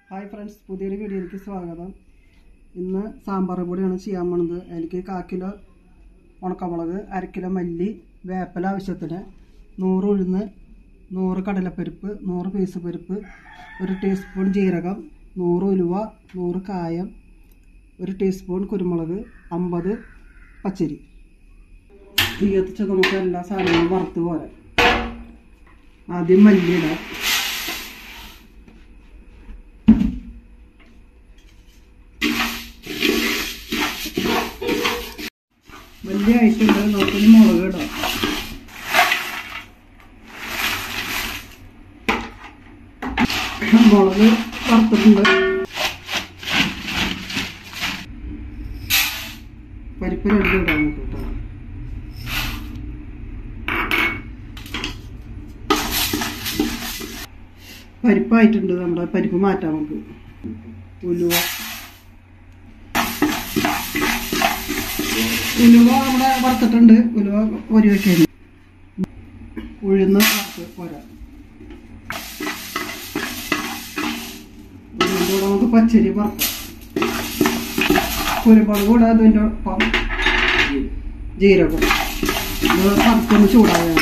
Hi friends പുതിയൊരു വീഡിയോയിലേക്ക് സ്വാഗതം ഇന്ന് സാമ്പാർ പൊടിയാണ് ചെയ്യാൻ പോണത് എനിക്ക് കാ കിലോ ഉണക്കമുളക് അര കിലോ മല്ലി വേപ്പല ആവശ്യത്തിന് നൂറ് ഉഴുന്ന് നൂറ് കടലപ്പരിപ്പ് നൂറ് പീസ് പരിപ്പ് ഒരു ടീസ്പൂൺ ജീരകം നൂറ് ഉലുവ നൂറ് കായം ഒരു ടീസ്പൂൺ കുരുമുളക് അമ്പത് പച്ചരി തീ കത്തിച്ച് നമുക്ക് എല്ലാ സാധനങ്ങളും വറുത്ത് പോരാം ആദ്യം മല്ലി ഇടാം വലിയ ആയിട്ടുണ്ട് നമുക്കൊരു മുളക് ഇടാം മുളക് വറുത്തിട്ടുണ്ട് പരിപ്പ് രണ്ടും ഇടാം നമുക്ക് കേട്ടോ പരിപ്പായിട്ടുണ്ട് നമ്മുടെ പരിപ്പ് മാറ്റാം നമുക്ക് ഉലുവ ഉലുവ നമ്മുടെ വറുത്തിട്ടുണ്ട് ഉലുവ ഒരു വെക്കുന്നു ഉഴുന്ന് വറുത്ത് പോരാ ഉഴുന്നിൻ്റെ കൂടെ നമുക്ക് പച്ചരി വറുക്കാം കുരുമുളക് കൂടെ അതിൻ്റെ ഒപ്പം ജീരകം ഇത് വറുത്തൊന്ന് ചൂടാകാം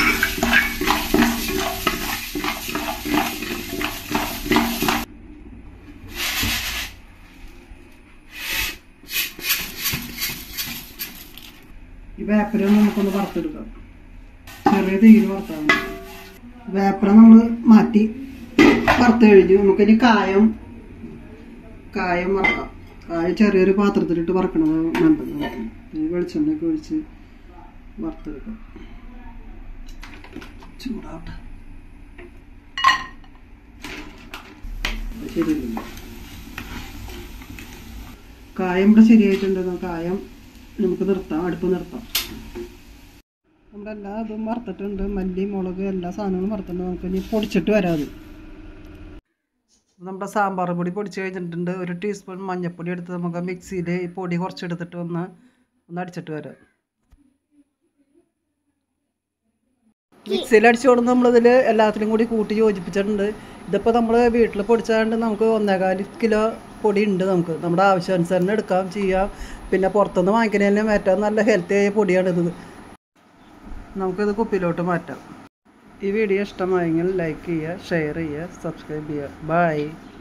ഈ വേപ്പര നമുക്കൊന്ന് വറുത്തെടുക്കാം ചെറിയ തീയിൽ വറുത്താൽ മതി വേപ്പര നമ്മൾ മാറ്റി വറുത്ത് കഴിഞ്ഞു നമുക്കിനി കായം കായം വറക്കാം കായം ചെറിയൊരു പാത്രത്തിലിട്ട് വറക്കണത് നല്ലത് നമുക്ക്. ഈ വെളിച്ചെണ്ണയൊക്കെ ഒഴിച്ച് വറുത്തെടുക്കാം ചൂടാവട്ടെ അത് ശരിയല്ലല്ലോ കായം ഇവിടെ ശരിയായിട്ടുണ്ട് കായം നമുക്ക് നിർത്താം അടുപ്പ് നിർത്താം നമ്മുടെ എല്ലാ ഇതും വറുത്തിട്ടുണ്ട് മല്ലി മുളക് എല്ലാ സാധനങ്ങളും വറുത്തിട്ടുണ്ട് നമുക്ക് ഇനി പൊടിച്ചിട്ട് വരാത് നമ്മുടെ സാമ്പാർ പൊടി പൊടിച്ച് കഴിഞ്ഞിട്ടുണ്ട് ഒരു ടീസ്പൂൺ മഞ്ഞൾപ്പൊടി എടുത്ത് നമുക്ക് മിക്സിയിൽ ഈ പൊടി കുറച്ചെടുത്തിട്ട് ഒന്ന് ഒന്ന് അടിച്ചിട്ട് വരാം മിക്സിയിൽ അടിച്ചുകൊണ്ട് നമ്മളിതിൽ എല്ലാത്തിലും കൂടി കൂട്ടി യോജിപ്പിച്ചിട്ടുണ്ട് ഇതിപ്പോൾ നമ്മൾ വീട്ടിൽ പൊടിച്ചാണ്ട് നമുക്ക് ഒന്നേകാൽ കിലോ പൊടി ഉണ്ട് നമുക്ക് നമ്മുടെ ആവശ്യാനുസരണം എടുക്കാം ചെയ്യാം പിന്നെ പുറത്തുനിന്ന് വാങ്ങിക്കുന്നതിനും ഏറ്റവും നല്ല ഹെൽത്തി ആയ പൊടിയാണിത് നമുക്കിത് കുപ്പിയിലോട്ട് മാറ്റാം ഈ വീഡിയോ ഇഷ്ടമായെങ്കിൽ ലൈക്ക് ചെയ്യുക ഷെയർ ചെയ്യുക സബ്സ്ക്രൈബ് ചെയ്യുക ബൈ